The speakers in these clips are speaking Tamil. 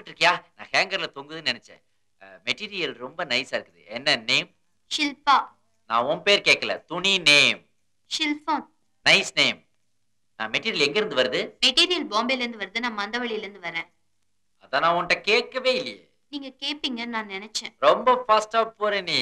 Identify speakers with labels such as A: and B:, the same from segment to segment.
A: போட்டுட்டு இருக்கியா நான் ஹேங்கர்ல தொங்குதுன்னு நினைச்சேன் மெட்டீரியல் ரொம்ப நைஸா இருக்குது என்ன நேம்
B: ஷில்பா
A: நான் உன் பேர் கேட்கல துணி நேம்
B: ஷில்பம்
A: நைஸ் நேம் நான் மெட்டீரியல் எங்க இருந்து வருது
B: மெட்டீரியல் பாம்பேல இருந்து வருது நான் மந்தவழியில இருந்து வரேன்
A: அதான் நான் உன்கிட்ட கேட்கவே இல்லையே
B: நீங்க கேப்பீங்கன்னு நான் நினைச்சேன்
A: ரொம்ப ஃபாஸ்டா போற நீ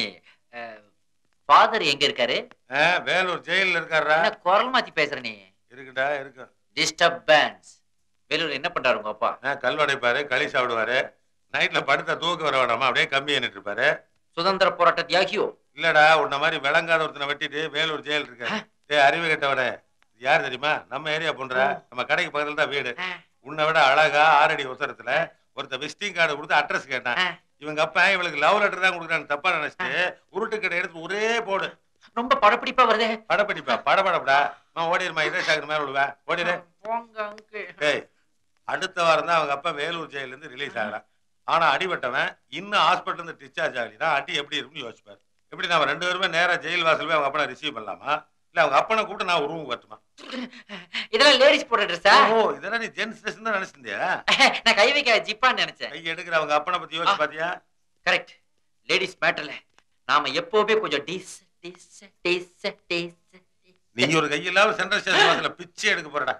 A: ஃபாதர் எங்க இருக்காரு
C: ஆ, வேலூர் ஜெயில்ல இருக்காரா
A: என்ன குரல் மாத்தி பேசுற நீ
C: இருக்குடா இருக்கு
A: டிஸ்டர்பன்ஸ் வேலூர் என்ன பண்றாரு உங்க அப்பா
C: ஆ, கல் உடைப்பாரு களி சாப்பிடுவாரு நைட்ல படுத்த தூக்க வர வேணாமா அப்படியே கம்பி எண்ணிட்டு இருப்பாரு
A: சுதந்திர போராட்ட தியாகியோ
C: இல்லடா உன்ன மாதிரி விளங்காத ஒருத்தனை வெட்டிட்டு வேலூர் ஜெயில் இருக்காரு டேய் அறிவு கெட்டவனே இது யார் தெரியுமா நம்ம ஏரியா போன்ற நம்ம கடைக்கு பக்கத்துல தான் வீடு உன்னை விட அழகா ஆறடி உசரத்துல ஒருத்த விசிட்டிங் கார்டு கொடுத்து அட்ரஸ் கேட்டான்
A: ஆ.
C: இவங்க அப்பா இவளுக்கு லவ் லெட்டர் தான் கொடுக்குறான்னு தப்பா நினைச்சிட்டு உருட்டு கடை எடுத்து ஒரே போடு
A: ரொம்ப படப்பிடிப்பா வருதே
C: படப்படிப்பா படபடப்படா நான் ஓடிடுமா இதே சாகர் மேல விடுவேன் ஓடிடு
A: போங்க uncle.
C: டேய் அடுத்த வாரம் தான் அவங்க அப்பா வேலூர் ஜெயில இருந்து ரிலீஸ் ஆகலாம் ஆனா அடிபட்டவன் இன்னும் ஹாஸ்பிட்டல் இருந்து டிஸ்சார்ஜ் ஆகலினா அடி எப்படி இருக்குன்னு யோசிப்பாரு எப்படி நாம ரெண்டு பேருமே நேரா ஜெயில் வாசல் போய் அவங்க அப்பனை ரிசீவ் பண்ணலாமா இல்ல அவங்க அப்பனை கூப்பிட்டு நான் ஒரு ரூம் வரட்டுமா
A: இதெல்லாம் லேடிஸ் போடுற ட்ரெஸ்ஸா
C: ஓ இதெல்லாம் நீ ஜென்ஸ் ட்ரெஸ் தான் நினைச்சிருந்தியா
A: நான் கை வைக்க ஜிப்பான்னு நினைச்சேன்
C: கை எடுக்கிற அவங்க அப்பனை பத்தி யோசிச்சு பாத்தியா
A: கரெக்ட் லேடிஸ் மேட்டர்ல நாம எப்பவுமே கொஞ்சம் டீஸ் டீஸ் டீஸ் டீஸ்
C: நீ ஒரு கையில்லாம சென்ட்ரல் ஸ்டேஷன் வாசல்ல பிச்சை எடுக்க போறடா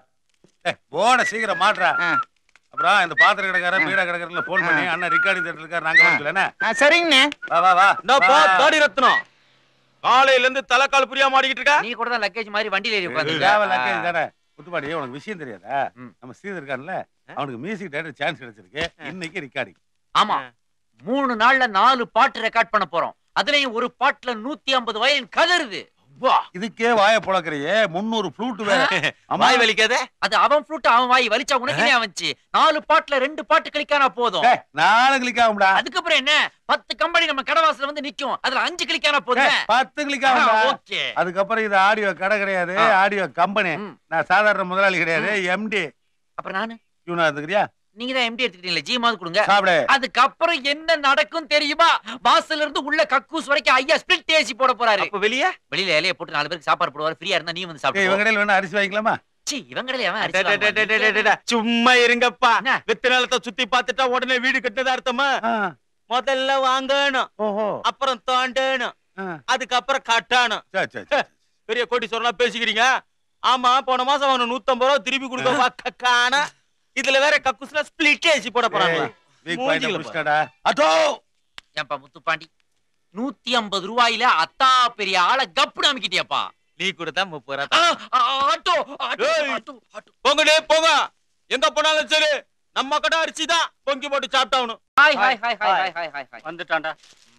C: போன சீக்கிரம் மாட்றா அப்புறம் இந்த பாத்திர கடைக்காரன் பீடா கடைக்காரன் போன் பண்ணி அண்ணன் ரெக்கார்டிங் தேட்டர் இருக்காரு நாங்க வரல
D: சரிங்கண்ணே
C: வா வா வா
E: இந்த போ
C: வா.
E: தாடி ரத்னம் காலையில இருந்து தலைக்கால் புரியா மாடிக்கிட்டு இருக்கா
A: நீ கூட தான் லக்கேஜ் மாதிரி வண்டியில ஏறி
C: தேவை
A: உட்காந்து
C: லக்கேஜ் தானே முத்துப்பாடி உனக்கு விஷயம் தெரியாதா
A: ம்.
C: நம்ம ஸ்ரீதர் இருக்கான்ல அவனுக்கு மியூசிக் டைரக்டர் சான்ஸ் கிடைச்சிருக்கு இன்னைக்கு ரெக்கார்டிங்
A: ஆமா மூணு நாள்ல நாலு பாட்டு ரெக்கார்ட் பண்ண போறோம் அதுலயும் ஒரு பாட்டுல நூத்தி ஐம்பது வயலின் கதறுது
C: இதுக்கே வாய புழக்கிறையே முன்னூறு ஃப்ளூட் வேற ஆமா
E: வாய் வலிக்காத
A: அது அவன் ஃப்ளூட் அவன் வாய் வலிச்சா உனக்கு என்ன வந்துச்சு நாலு பாட்டுல ரெண்டு பாட்டு கிளிக்கானா போதும்
C: ஏய், நாலு கிளிக் ஆகும்டா
A: அதுக்கப்புறம் என்ன பத்து கம்பெனி நம்ம கடவாசல வந்து நிக்கும் அதுல அஞ்சு கிளிக்கானா போதும்
C: ஏய், பத்து கிளிக் ஆகும்டா
A: ஓகே
C: அதுக்கப்புறம் இது ஆடியோ கடை கிடையாது
A: ஆ.
C: ஆடியோ கம்பெனி
A: ம்.
C: நான் சாதாரண முதலாளி கிடையாது எம்டி
A: அப்புறம் நானு
C: இவனா இருந்துக்கிறியா
A: நீங்க தான் எம்டி எடுத்துக்கிட்டீங்களா ஜி மாவது கொடுங்க
C: சாப்பிடு
A: அதுக்கப்புறம் என்ன நடக்கும் தெரியுமா வாசல்ல இருந்து உள்ள கக்கூஸ் வரைக்கும் ஐயா ஸ்பிளிட் ஏசி போட போறாரு
E: அப்ப வெளிய
A: வெளியில இலைய போட்டு நாலு பேருக்கு சாப்பாடு போடுவாரு ஃப்ரீயா இருந்தா நீ வந்து
C: ஏய்,
A: சாப்பிடு
C: இவங்க கடையில் வேணா அரிசி வாங்கிக்கலாமா
A: சி இவங்களே அவன்
E: டே,
A: அரிசி
E: டே, டே, டே, டே, டே, டே,
A: வாங்குவான்.
E: டே. சும்மா இருங்கப்பா
A: என்ன?
E: வித்து நிலத்தை சுத்தி பார்த்துட்டா உடனே வீடு கட்டுனதா அர்த்தமா
C: ஆ,
E: முதல்ல வாங்கணும்
C: ஓஹோ
E: அப்புறம் தோண்டணும்
C: ஆ,
E: அதுக்கப்புறம் கட்டணும்
C: சரி சரி சரி.
E: பெரிய கோட்டீஸ்வரனா பேசிக்கிறீங்க ஆமா போன மாசம் அவனு நூத்தம்பது ரூபா திருப்பி கொடுக்க வாக்க காண இதுல வேற கக்குஸ்ல ஸ்பிளிட் ஏசி போட போறாங்களா
C: ஏய், weak point அ
E: மூஞ்சில
C: புடிச்சிட்டாடா. அட்டோ
A: ஏன்பா முத்துப்பாண்டி நூத்தி ஐம்பது ரூபாயில அத்தா பெரிய ஆளை கப்புனு அமைக்கிட்டியாப்பா
E: நீ கொடுத்தா முப்பது ரூபா
A: ஆ,
E: தான்.
A: ஆ, ஆட்டோ ஆட்டோ
E: ஏய்.
A: ஆட்டோ ஆட்டோ
E: போங்கடே போங்க எங்க போனாலும் சரி நம்ம கடை அரிசி தான் பொங்கி போட்டு சாப்பிட்டாகணும்
A: hi hi hi hi hi hi hi hi
D: வந்துட்டான்டா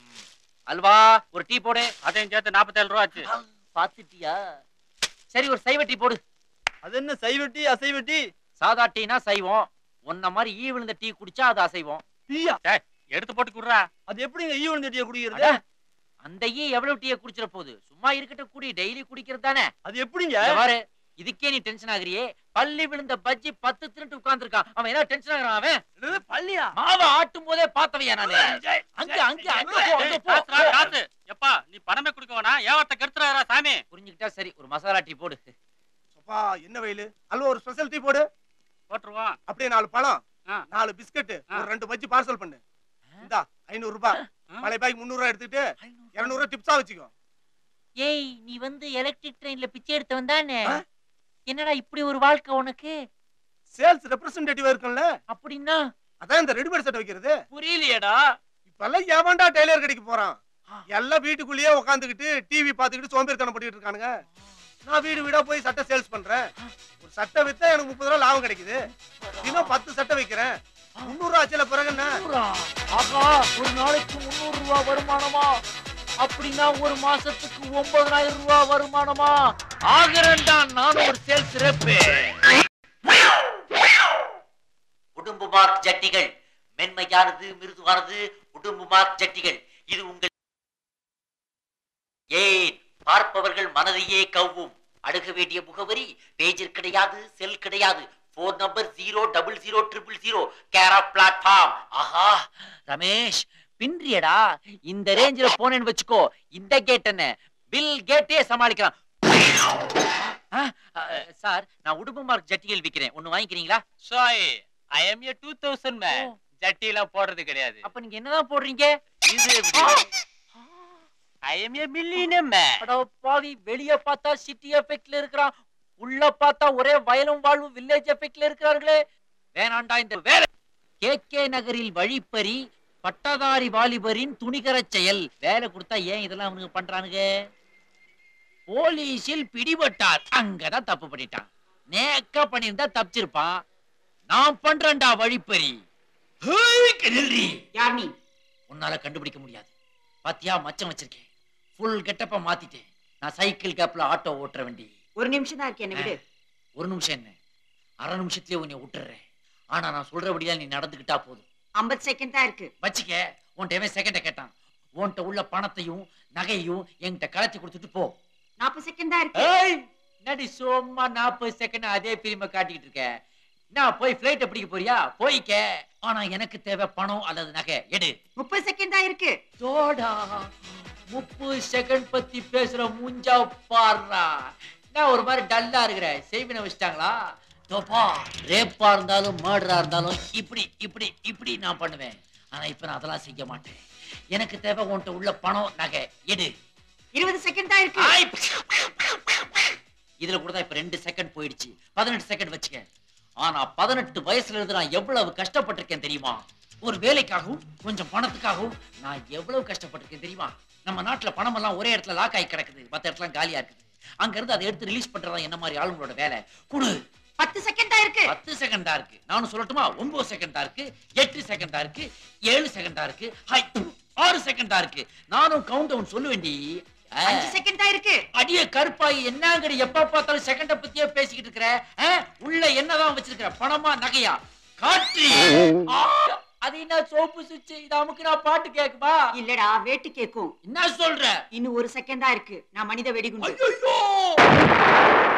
A: அல்வா ஒரு டீ போடு
D: அதையும் சேர்த்து நாற்பத்தேழு ரூபா ஆச்சு
A: பாத்துட்டியா சரி ஒரு சைவ டீ போடு
E: அது என்ன சைவட்டி அசைவட்டி
A: சாதா டீனா சைவம் உன்ன மாதிரி ஈ விழுந்த டீ குடிச்சா அது அசைவம்
E: டீயா
D: எடுத்து போட்டு குடுறா
E: அது எப்படிங்க ஈ விழுந்த டீயை குடிக்கிறது
A: அட, அந்த ஈ எவ்வளவு டீயை குடிச்சிட போகுது சும்மா இருக்கட்டும் குடி டெய்லி குடிக்கிறது தானே
E: அது எப்படிங்க
A: இங்க பாரு இதுக்கே நீ டென்ஷன் ஆகுறியே பள்ளி விழுந்த பஜ்ஜி பத்து திருட்டு உட்கார்ந்திருக்கான் அவன் என்ன டென்ஷன் ஆகுறான் அவன்
E: என்னது, பள்ளியா
A: மாவை ஆட்டும் போதே பார்த்தவையா நானு அங்க அங்க அங்க போ அங்க போ,
D: காசுடா,
A: போ
D: காசு எப்பா நீ பணமே கொடுக்க வேணாம் ஏவத்தை கெடுத்துறாரா சாமி
A: புரிஞ்சுக்கிட்டா சரி ஒரு மசாலா டீ போடு
F: அப்பா என்ன வெயில் அல்வா ஒரு ஸ்பெஷல் டீ போடு
D: போட்டுருவோம்
F: அப்படியே நாலு பழம்
D: ஆ.
F: நாலு பிஸ்கட்
D: ஆ.
F: ஒரு ரெண்டு பஜ்ஜி பார்சல் பண்ணு இந்தா ஐநூறு ரூபாய்
D: ஆ.
F: பழைய பாய்க்கு முந்நூறு ரூபாய் எடுத்துட்டு இருநூறு ரூபாய் டிப்ஸா வச்சுக்கோ
A: ஏய் நீ வந்து எலக்ட்ரிக் ட்ரெயின்ல பிச்சை எடுத்து வந்தானே
F: ஆ?
A: என்னடா இப்படி ஒரு வாழ்க்கை உனக்கு
F: சேல்ஸ் ரெப்ரசன்டேட்டிவ் இருக்கும்ல
A: அப்படின்னா
F: அதான் இந்த ரெடிமேட் செட் வைக்கிறது
A: புரியலையேடா
F: இப்பெல்லாம் எவன்டா டெய்லர் கடைக்கு போறான் எல்லாம் வீட்டுக்குள்ளேயே உட்காந்துக்கிட்டு டிவி பார்த்துக்கிட்டு சோம்பேறித்தனம் பண்ணிட்டு இருக்கானுங்க நான் வீடு வீடா போய் சட்டை சேல்ஸ் பண்றேன் ஒரு சட்டை வித்தா எனக்கு முப்பது ரூபா லாபம் கிடைக்குது தினம் பத்து சட்டை வைக்கிறேன் முந்நூறு ரூபா ஆச்சுல பிறகு என்ன
A: ஆகா ஒரு நாளைக்கு முந்நூறு ரூபாய் வருமானமா அப்படின்னா ஒரு மாசத்துக்கு ஒன்பதாயிரம் ரூபாய் வருமானமா ஆகிறேன்டா நானும் ஒரு சேல்ஸ் ரெப்பு உடும்பு மார்க் ஜட்டிகள் மென்மையானது மிருதுவானது உடும்பு மார்க் ஜட்டிகள் இது உங்கள் ஏன் பார்ப்பவர்கள் மனதையே கவ்வும் அணுக வேண்டிய முகவரி பேஜர் கிடையாது செல் கிடையாது phone number zero double zero triple zero care of platform ஆஹா ரமேஷ் பின்றியடா இந்த ரேஞ்சில் போனேன்னு வச்சுக்கோ இந்த கேட் என்ன பில் கேட்டே சமாளிக்கலாம் ஆ, ஆ, சார் நான் உடும்பு மார்க் ஜட்டிகள் விக்கிறேன் ஒன்னு வாங்கிக்கிறீங்களா
D: சாய் I am a two thousand man ஜட்டிலாம் போடுறது கிடையாது
A: அப்ப நீங்க என்னதான் போடுறீங்க
D: இது எப்படி I am a millionaire man
A: அட பாவி வெளிய பார்த்தா சிட்டி எஃபெக்ட்ல இருக்கிறான் உள்ள பார்த்தா ஒரே வயலும் வாழ்வும் வில்லேஜ் எஃபெக்ட்ல இருக்கிறார்களே வேணாண்டா இந்த வேலை கே கே நகரில் வழிப்பறி பட்டதாரி வாலிபரின் துணிகரச் செயல் வேலை கொடுத்தா ஏன் இதெல்லாம் அவனுக்கு பண்றானுங்க போலீஸில் பிடிபட்டார் அங்கதான் தப்பு பண்ணிட்டான் நேக்கா பண்ணியிருந்தா தப்பிச்சிருப்பான் நான் பண்றேன்டா வழிப்பறி ஹேய், கிணறி.
G: யார் நீ
A: உன்னால கண்டுபிடிக்க முடியாது பாத்தியா மச்சம் வச்சிருக்கேன் ஃபுல் கெட்டப்ப மாத்திட்டேன் நான் சைக்கிள் கேப்ல ஆட்டோ ஓட்டுற வண்டி
G: ஒரு நிமிஷம் தான் இருக்கு என்ன விடு
A: ஒரு நிமிஷம் என்ன அரை நிமிஷத்துலயே உன்னை விட்டுறேன் ஆனா நான் சொல்றபடியா நீ நடந்துக்கிட்டா போதும்
G: ஐம்பது செகண்ட் தான் இருக்கு
A: வச்சுக்க உன்கிட்ட எவன் செகண்ட கேட்டான் உன்கிட்ட உள்ள பணத்தையும் நகையையும் என்கிட்ட கலத்தி கொடுத்துட்டு போ
G: நாற்பது செகண்ட் தான் இருக்கு
A: ஏய் நடி சும்மா நாற்பது செகண்ட் அதே பிரிம காட்டிக்கிட்டு இருக்க நான் போய் பிளைட்ட பிடிக்க போறியா போய்க்க ஆனா எனக்கு தேவை பணம் அல்லது நகை எடு
G: முப்பது செகண்ட் தான் இருக்கு
A: தோடா முப்பது செகண்ட் பத்தி பேசுற மூஞ்சா பாடுறா நான் ஒரு மாதிரி டல்லா இருக்கிறேன் செய்வினை வச்சிட்டாங்களா தோப்பா ரேப்பா இருந்தாலும் மர்டரா இருந்தாலும் இப்படி இப்படி இப்படி நான் பண்ணுவேன் ஆனா இப்ப நான் அதெல்லாம் செய்ய மாட்டேன் எனக்கு தேவை உன்கிட்ட உள்ள பணம் நகை எடு
G: இருபது செகண்ட் தான் இருக்கு
A: ஆய். இதுல கூட தான் இப்ப ரெண்டு செகண்ட் போயிடுச்சு பதினெட்டு செகண்ட் வச்சுக்க ஆனா பதினெட்டு வயசுல இருந்து நான் எவ்வளவு கஷ்டப்பட்டிருக்கேன் தெரியுமா ஒரு வேலைக்காகவும் கொஞ்சம் பணத்துக்காகவும் நான் எவ்வளவு கஷ்டப்பட்டிருக்கேன் தெரியுமா நம்ம நாட்டுல பணம் எல்லாம் ஒரே இடத்துல லாக் ஆகி கிடக்குது மத்த இடத்துல காலியா இருக்குது அங்க இருந்து அதை எடுத்து ரிலீஸ் பண்றதா என்ன மாதிரி ஆளுங்களோட வேலை குடு
G: பத்து செகண்ட் தான் இருக்கு
A: பத்து செகண்டா இருக்கு நானும் சொல்லட்டுமா ஒன்பது செகண்டா இருக்கு எட்டு செகண்டா இருக்கு ஏழு செகண்டா இருக்கு ஹை, ஆறு செகண்டா இருக்கு நானும் கவுண்ட் டவுன் சொல்லுவேன்டி ஆ.
G: அஞ்சு செகண்ட் தான் இருக்கு
A: அடிய கருப்பாயி என்னங்கடி எப்ப பார்த்தாலும் செகண்ட பத்தியே பேசிக்கிட்டு இருக்கிற ஆ? உள்ள என்னதான் வச்சிருக்கிற பணமா நகையா காற்று ஆ! அது என்ன சோப்பு சுவிட்ச் இது அமுக்கு நான் பாட்டு கேக்குமா
G: இல்லடா வேட்டு கேக்கும்
A: என்ன சொல்ற
G: இன்னும் ஒரு செகண்ட் தான் இருக்கு நான் மனித வெடிகுண்டு
A: ஐயோ